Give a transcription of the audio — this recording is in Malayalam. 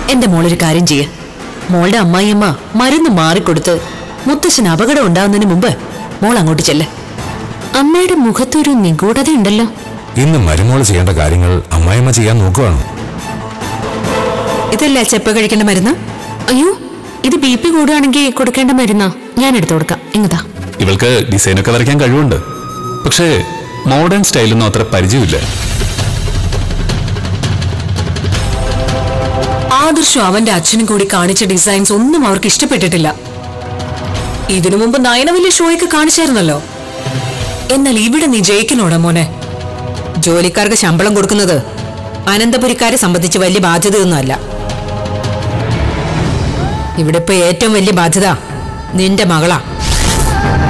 എന്റെ മോളൊരു കാര്യം ചെയ്യ മോളുടെ അമ്മായിയമ്മ മരുന്ന് മാറിക്കൊടുത്ത് മുത്തശ്ശന് അപകടം ഉണ്ടാകുന്നതിന് മുമ്പ് മോൾ അങ്ങോട്ട് ചെല്ല് അമ്മയുടെ മുഖത്തൊരു നിഗൂഢതയുണ്ടല്ലോ ഇന്ന് മരുമോള് ചെയ്യേണ്ട കാര്യങ്ങൾ അമ്മായിമ്മ ചെയ്യാൻ നോക്കുവാണ് ഇതല്ലേ ചെപ്പ കഴിക്കേണ്ട മരുന്ന് അയ്യോ ഇത് ബി പി കൂടുകയാണെങ്കിൽ കൊടുക്കേണ്ട മരുന്നാ ഞാൻ എടുത്തു കൊടുക്കാം ഇങ്ങതാ ഇവൾക്ക് ഡിസൈനൊക്കെ വരയ്ക്കാൻ കഴിവുണ്ട് പക്ഷേ മോഡേൺ സ്റ്റൈലൊന്നും അത്ര പരിചയമില്ല ആദർശം അവന്റെ അച്ഛനും കൂടി കാണിച്ച ഡിസൈൻസ് ഒന്നും അവർക്ക് ഇഷ്ടപ്പെട്ടിട്ടില്ല ഇതിനു മുമ്പ് നയന വലിയ ഷോയൊക്കെ കാണിച്ചായിരുന്നല്ലോ എന്നാൽ ഇവിടെ നീ ജയിക്കണോടാ മോനെ ജോലിക്കാർക്ക് ശമ്പളം കൊടുക്കുന്നത് അനന്തപുരിക്കാരെ സംബന്ധിച്ച് വലിയ ബാധ്യതയൊന്നുമല്ല ഇവിടെ ഇപ്പൊ ഏറ്റവും വലിയ ബാധ്യത നിന്റെ മകളാ